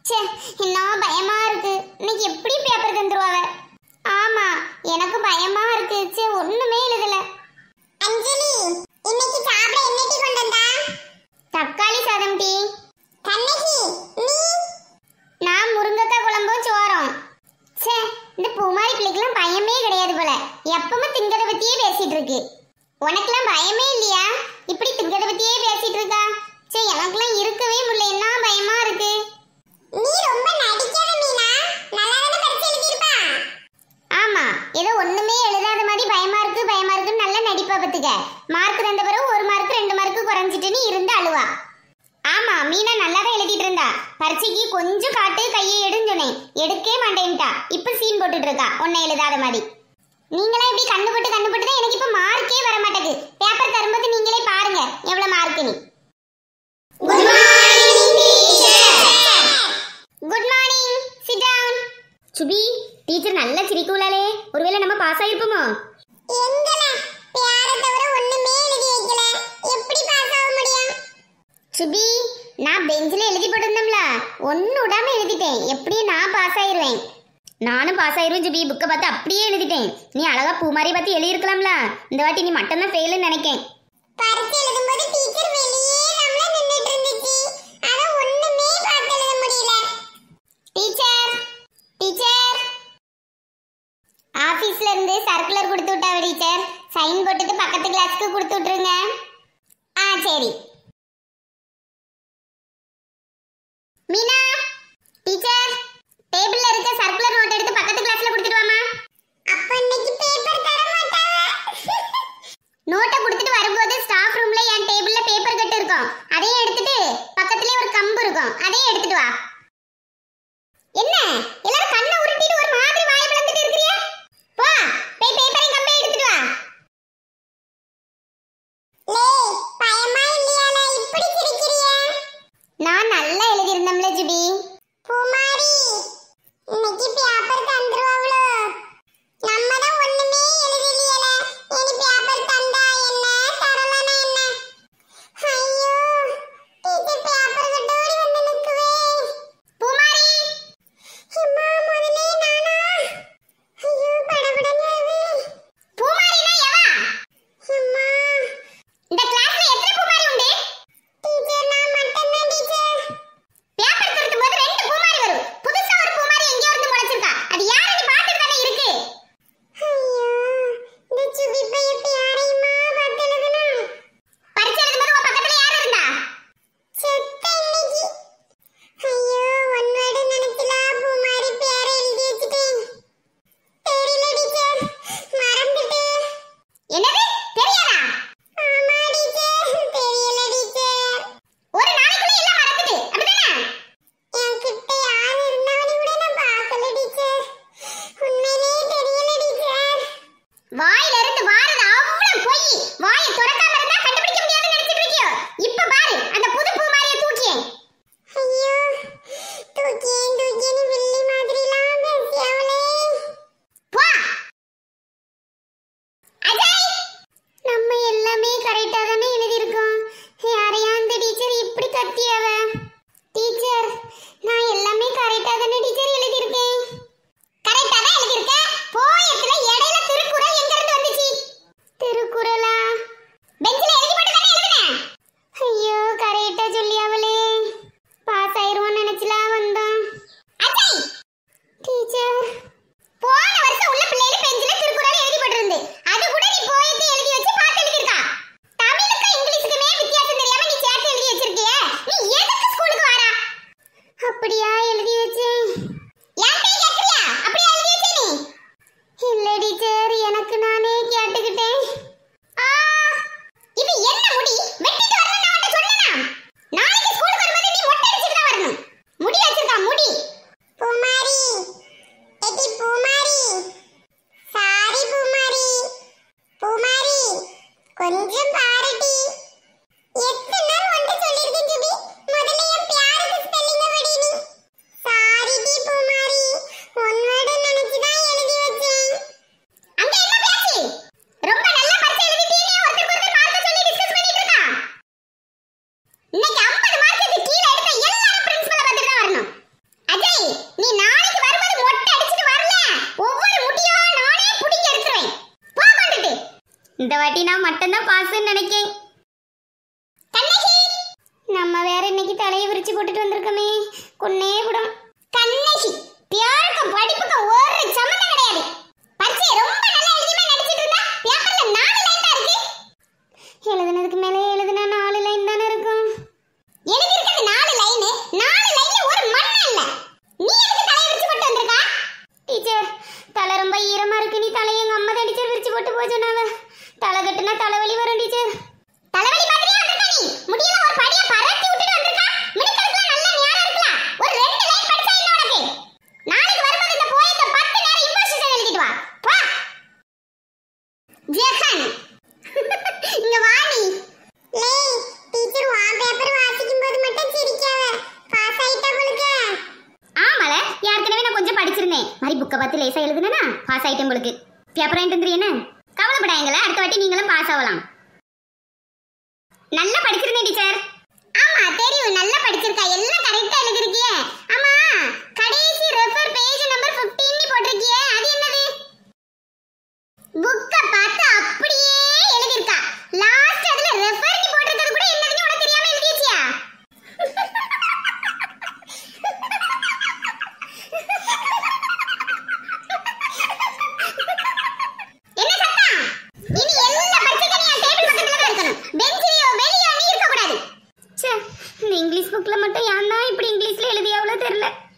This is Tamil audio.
ச்சே என்ன பயமா இருக்கு இன்னைக்கு எப்படி பேப்பர் தந்துருவாவ ஆமா எனக்கு பயமா இருக்கு ச்சே ஒண்ணுமே எழுதல அஞ்சலி இன்னைக்கு சாப்பிட என்ன டீ கொண்டு வந்தா தக்காளி சாதம் டீ கண்ணகி நீ நான் முருங்கக்காய் குழம்பும் சோறும் ச்சே இந்த பூமாரி பிள்ளைக்கெல்லாம் பயமே கிடையாது போல எப்பவும் திங்கத பத்தியே பேசிட்டு இருக்கு உனக்கெல்லாம் பயமே இல்லையா இப்படி திங்கத பத்தியே பேசிட்டு இருக்கா ச்சே எனக்கெல்லாம் இருக்கவே முடியல என்ன பயமா இருக்கு நீ ரொம்ப நடிக்காத மீனா நல்லா தானே பரிசு எழுதிருப்பா ஆமா ஏதோ ஒண்ணுமே எழுதாத மாதிரி பயமா இருக்கு பயமா இருக்குன்னு நல்லா நடிப்பா பத்துக்க மார்க் தந்த பிறகு ஒரு மார்க் ரெண்டு மார்க் குறைஞ்சிட்டுன்னு இருந்து அழுவா ஆமா மீனா நல்லா தான் எழுதிட்டு இருந்தா பரீட்சைக்கு கொஞ்சம் காட்டு கையை எடுன்னு சொன்னேன் எடுக்கவே மாட்டேன்ட்டா இப்ப சீன் போட்டுட்டு இருக்கா ஒன்னை எழுதாத மாதிரி நீங்களா இப்படி கண்ணு போட்டு கண்ணு போட்டு தான் எனக்கு இப்ப மார்க்கே வர மாட்டேங்குது பேப்பர் தரும்போது நீங்களே பாருங்க எவ்வளவு மார்க்குன்னு good morning teacher good morning sit down Subi teacher நல்லா சிரிக்குள்ளாலே ஒருவேளை நம்ம பாஸ் ஆயிருப்போமோ எங்கல பேர தவிர ஒண்ணுமே எழுதி வைக்கல எப்படி பாஸ் ஆக முடியும் சுபி நான் பெஞ்சில் எழுதி போட்டிருந்தோம்ல ஒன்று விடாம எழுதிட்டேன் எப்படியும் நான் பாஸ் ஆயிருவேன் நானும் பாஸ் ஆயிருவேன் சுபி புக்கை பார்த்து அப்படியே எழுதிட்டேன் நீ அழகா பூ மாதிரி பார்த்து எழுதியிருக்கலாம்ல இந்த வாட்டி நீ மட்டும் தான் ஃபெயிலுன்னு நினைக்கேன் பரிசு எழுதும்போது டீச்சர் வெளியே நம்மள நின்னுட்டு இருந்துச்சு அத ஒண்ணுமே பார்த்து எழுத முடியல டீச்சர் டீச்சர் ஆபீஸ்ல இருந்து சர்க்குலர் கொடுத்து விட்டாவ டீச்சர் சைன் போட்டுட்டு பக்கத்து கிளாஸ்க்கு கொடுத்து விட்டுருங்க ஆ சரி மீனா டீச்சர் டேபிள்ல இருக்க சர்க்குலர் நோட் எடுத்து பக்கத்து கிளாஸ்ல கொடுத்துட்டு வாமா அப்ப இன்னைக்கு பேப்பர் தர மாட்டாங்க நோட்டை கொடுத்துட்டு வரும்போது ஸ்டாஃப் ரூம்ல என் டேபிள்ல பேப்பர் கட்டு இருக்கும் அதையும் எடுத்துட்டு பக்கத்துலயே ஒரு கம்பு இருக்கும் அதையும் எடுத்துட்டு வா என்ன எல்லாரும் கண்ணை உருட்டிட்டு ஒரு மாதிரி வாயை பிளந்துட்டு இருக்கறிய போ போய் பேப்பரையும் கம்பையும் எடுத்துட்டு வா லே பயமா இல்லையால இப்படி சிரிக்கிறிய நான் நல்லா எழுதியிருந்தோம்ல ஜிபி பூமாரி இன்னைக்கு பேப்பர் தந்துருவாங்களோ நம்ம தான் ஒண்ணுமே எழுதலையல இனி பேப்பர் தந்தா என்ன தரலனா என்ன ஐயோ டீச்சர் பேப்பர் கட்டோடி வந்து நிக்குவே பூமாரி அம்மா முதலே நானா ஐயோ படபடங்காவே பூமாரினா எவா அம்மா இந்த கிளாஸ்ல எத்தனை பூமாரி உண்டு டீச்சர் நான் மட்டும் தான் டீச்சர் பேப்பர் திருத்தும் போது ரெண்டு பூமாரி வரும் புதுசா ஒரு பூமாரி எங்க இருந்து முளைச்சிருக்கா அது யாருன்னு பார்த்துட்டு தானே இருக்கு ஐயோ இந்த சுபி பைய யாரையுமா பார்த்து எழுதணும் பரிச்சை எழுதும்போது உன் பக்கத்துல யார் இருந்தா செத்த இன்னைக்கு ஐயோ ஒன் வேர்டு நினைச்சலா பூமாரி பேரை எழுதி வச்சுட்டேன் தெரியல டீச்சர் மறந்துட்டேன் என்னது தெரியாதா ஆமா டீச்சர் தெரியல டீச்சர் ஒரு நாளைக்குள்ள எல்லாம் மறந்துட்டு அப்படிதானே என்கிட்ட யார் இருந்தாலும் கூட நான் பார்க்கல டீச்சர் உண்மையிலேயே தெரியல டீச்சர் வாயில இருந்து வாரது அவ்வளவு பொய் வாயை திறக்காம இருந்தா கண்டுபிடிக்க முடியாதுன்னு நினைச்சிட்டு இருக்கியோ இப்ப பாரு அந்த புது பூ மாதிரியே தூக்கியேன் ஐயோ தூக்கியேன் தூக்கியேன்னு வில்லி மாதிரிலாம் பேசியாவளே போ அஜய் நம்ம எல்லாமே கரெக்டா தானே எழுதியிருக்கோம் யாரையா அந்த டீச்சர் இப்படி கத்தியாவ டீச்சர் நான் எல்லாமே கரெக்டா தானே டீச்சர் எழுதியிருக்கேன் கரெக்டா தான் எழுதியிருக்கேன் போயத்துல இடையில திருக்குறள் எங்க இருந்து வந்துச்சு திருக்குறளா பெஞ்சில எழுதி போட்டு தானே எழுதுனேன் ஐயோ கரெக்டா சொல்லியாவளே பாஸ் ஆயிருவோம்னு நினைச்சலாம் வந்தோம் அஜய் டீச்சர் போன வருஷம் உள்ள பிள்ளைகள் பெஞ்சில திருக்குறள் எழுதி போட்டிருந்து அது கூட நீ போயத்தை எழுதி வச்சு பார்த்து எழுதிருக்கா தமிழுக்கும் இங்கிலீஷுக்குமே வித்தியாசம் தெரியாம நீ சேர்த்து எழுதி வச்சிருக்கிய நீ எதுக்கு ஸ்கூலுக்கு வாரா அப்படியா எழுதி வச்சேன் என்கிட்ட கேக்குறியா அப்படியா எழுதி வச்சே நீ இல்ல டீச்சர் எனக்கு நானே கேட்டுக்கிட்டேன் ஆ இது என்ன முடி வெட்டிட்டு வரணும் நான் சொன்னேனா நாளைக்கு ஸ்கூலுக்கு வரும்போது நீ மொட்டை அடிச்சிட்டு தான் வரணும் முடி வச்சிருக்கா முடி பூமாரி எடி பூமாரி சாரி பூமாரி பூமாரி கொஞ்சம் பாருடி எத்தனை நாள் ஒன்று சொல்லியிருக்கேன் ஜுபி முதல்ல என் பேருக்கு ஸ்பெல்லிங் படி நீ பாஸ்ன்னு நினைக்கேன் கண்ணகி நம்ம வேற இன்னைக்கு தலையை விரிச்சு போட்டுட்டு வந்திருக்கோமே கொன்னே விடும் கண்ணகி பியாருக்கும் படிப்புக்கும் ஒரு சம்மந்தம் கிடையாது பச்சை ரொம்ப நல்லா எழுதிமா நடிச்சிட்டு இருந்தா பேப்பர்ல நாலு லைன் தான் இருக்கு எழுதுனதுக்கு மேலே எழுதுனா நாலு லைன் தானே இருக்கும் எழுதி இருக்கிறது நாலு லைன் நாலு லைன்ல ஒரு மண்ணு இல்ல நீ எதுக்கு தலையை விரிச்சு போட்டு வந்திருக்கா டீச்சர் தலை ரொம்ப ஈரமா இருக்கு நீ தலையை எங்க அம்மா தான் டீச்சர் விரிச்சு போட்டு போக சொன்னாங்க தலை கட்டுனா தலைவலி வரும் டீச்சர் தலைவலி மாதிரியே வந்திருக்க நீ முடியல ஒரு படிய பரட்டி விட்டுட்டு வந்திருக்கா மினுக்கலுக்குலாம் நல்ல ஞானம் இருக்கலாம் ஒரு ரெண்டு லைன் படிச்சா என்ன உனக்கு நாளைக்கு வரும்போது இந்த போயத்தை பத்து நேரம் இம்போசிஷன் எழுதிட்டு வா வா ஜெகன் இங்க வா நீ லே டீச்சர் வா பேப்பர் வாசிக்கும் போது மட்டும் சிரிக்காத பாஸ் ஆயிட்டா உங்களுக்கு ஆமால ஏற்கனவே நான் கொஞ்சம் படிச்சிருந்தேன் மாதிரி புக்கை பார்த்து லேசா எழுதுனா பாஸ் ஆயிட்டேன் உங்களுக்கு பேப்பர் வாங்கிட்டு வந்துரு என்ன கவலைப்படாங்களே அடுத்த வாட்டி நீங்களும் பாஸ் ஆகலாம் நல்லா படிச்சிருந்தேன் டீச்சர் ஆமா தெரியும் நல்லா படிச்சிருக்கா எல்லாம் கரெக்டா எழுதிருக்கியே ஆமா கடைசி ரெஃபர் பேஜ் நம்பர் 15 னு போட்டிருக்கியே அது என்னது புக்க பார்த்து அப்படியே எழுதிருக்கா லாஸ்ட் அதுல ரெஃபர் னு போட்டிருக்கிறது கூட என்னதுன்னு உனக்கு தெரியாம எழுதிச்சியா என்ன சத்தம் இனி எல்லா பரீட்சைக்கும் நீ டேபிள் பக்கத்துல தான் இருக்கணும் பெஞ்சிலயோ வெளியோ நீ இருக்க கூடாது ச்சே இந்த இங்கிலீஷ் புக்ல மட்டும் ஏன் தான் இப்படி இங்கிலீஷ்ல எழுதியாவளோ தெரியல